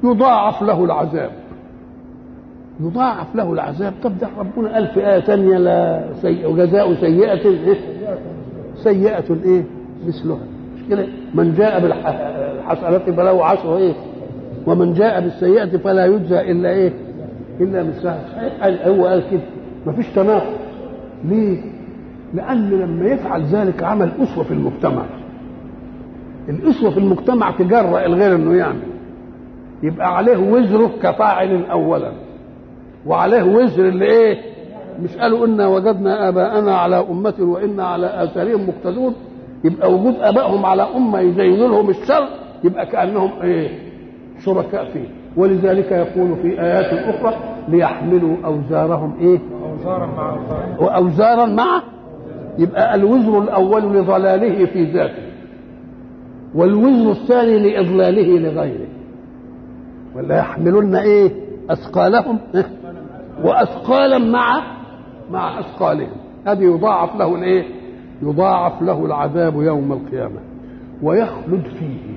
يضاعف له العذاب يضاعف له العذاب طب ده ربنا قال في آية ثانية لا سيء وجزاء سيئة إيه؟ سيئة إيه؟ مثلها مش كده؟ من جاء بالحسنة فله عشر إيه؟ ومن جاء بالسيئة فلا يجزى إلا إيه؟ إلا مثلها هو قال كده مفيش تناقض ليه؟ لأن لما يفعل ذلك عمل أسوة في المجتمع الأسوة في المجتمع تجرأ الغير إنه يعمل يبقى عليه وزره كفاعل أولا وعليه وزر اللي إيه؟ مش قالوا إنا وجدنا آباءنا على أمة وإنا على آثارهم مقتدون يبقى وجود آبائهم على أمة يزينوا لهم الشر يبقى كأنهم إيه؟ شركاء فيه ولذلك يقول في آيات أخرى ليحملوا أوزارهم إيه؟ أوزارا مع أوزارا وأوزارا مع يبقى الوزر الأول لضلاله في ذاته والوزر الثاني لإضلاله لغيره ولا يحملن إيه أثقالهم إيه؟ وأثقالا مع مع أثقالهم هذه يضاعف له الإيه يضاعف له العذاب يوم القيامة ويخلد فيه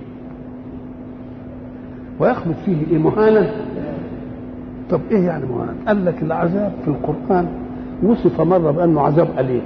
ويخلد فيه إيه مهانا طب إيه يعني مهانا قال لك العذاب في القرآن وصف مرة بأنه عذاب أليم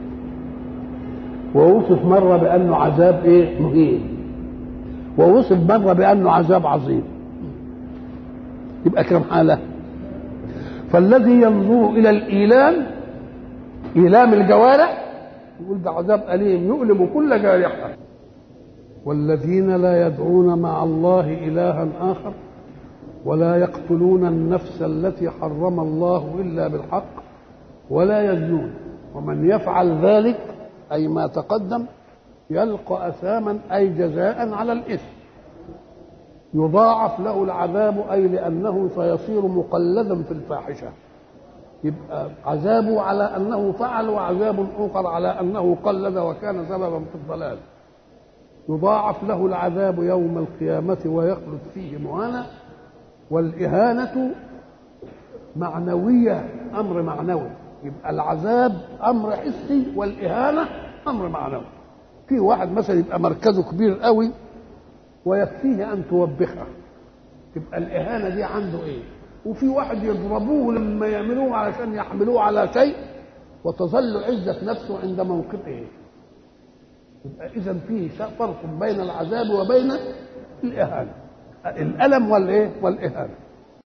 ووصف مرة بأنه عذاب إيه مهين ووصف مرة بأنه عذاب عظيم يبقى كم حالة فالذي ينظر إلى الإيلام إيلام الجوارح يقول ده عذاب أليم يؤلم كل جارحة والذين لا يدعون مع الله إلها آخر ولا يقتلون النفس التي حرم الله إلا بالحق ولا يزنون ومن يفعل ذلك أي ما تقدم يلقى أثاما أي جزاء على الإثم يضاعف له العذاب أي لأنه سيصير مقلدا في الفاحشة يبقى عذابه على أنه فعل وعذاب آخر على أنه قلد وكان سببا في الضلال يضاعف له العذاب يوم القيامة ويخلد فيه مهانا والإهانة معنوية أمر معنوي يبقى العذاب أمر حسي والإهانة أمر معنوي في واحد مثلا يبقى مركزه كبير قوي ويكفيه أن توبخه تبقى الإهانة دي عنده إيه وفي واحد يضربوه لما يعملوه علشان يحملوه على شيء وتظل عزة نفسه عند موقفه يبقى إذا فيه فرق بين العذاب وبين الإهانة الألم والإيه والإهانة